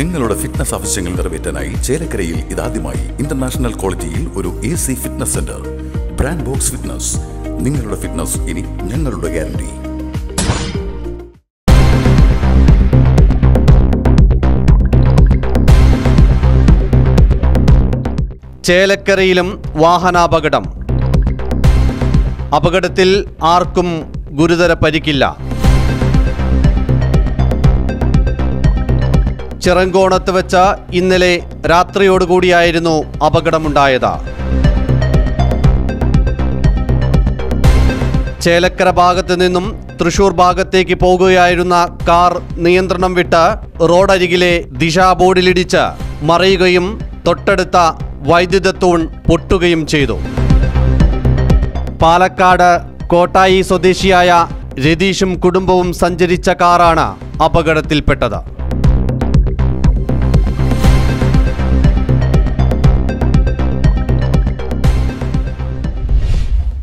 നിങ്ങളുടെ ഫിറ്റ്നസ് ആവശ്യങ്ങൾ നിറവേറ്റാനായി ചേലക്കരയിൽ ഇതാദ്യമായി ഇന്റർനാഷണൽ ക്വാളിറ്റിയിൽ ഒരു A C fitness centre brand Box Fitness നിങ്ങളുടെ ഫിറ്റ്നസ് ഇനി ഞങ്ങളുടെ ഗ്യാരണ്ടി ചേലക്കരയിലും വാഹനാപകടം അപകടത്തിൽ ആർക്കും ഗുരുതര പരിക്കില്ല ചിറങ്കോണത്ത് വെച്ച ഇന്നലെ രാത്രിയോടുകൂടിയായിരുന്നു അപകടമുണ്ടായത് ചേലക്കര ഭാഗത്ത് നിന്നും തൃശൂർ ഭാഗത്തേക്ക് പോകുകയായിരുന്ന കാർ നിയന്ത്രണം വിട്ട് റോഡരികിലെ ദിശാ ബോർഡിലിടിച്ച് മറിയുകയും തൊട്ടടുത്ത വൈദ്യുത തൂൺ പൊട്ടുകയും ചെയ്തു പാലക്കാട് കോട്ടായി സ്വദേശിയായ രതീഷും കുടുംബവും സഞ്ചരിച്ച കാറാണ് അപകടത്തിൽപ്പെട്ടത്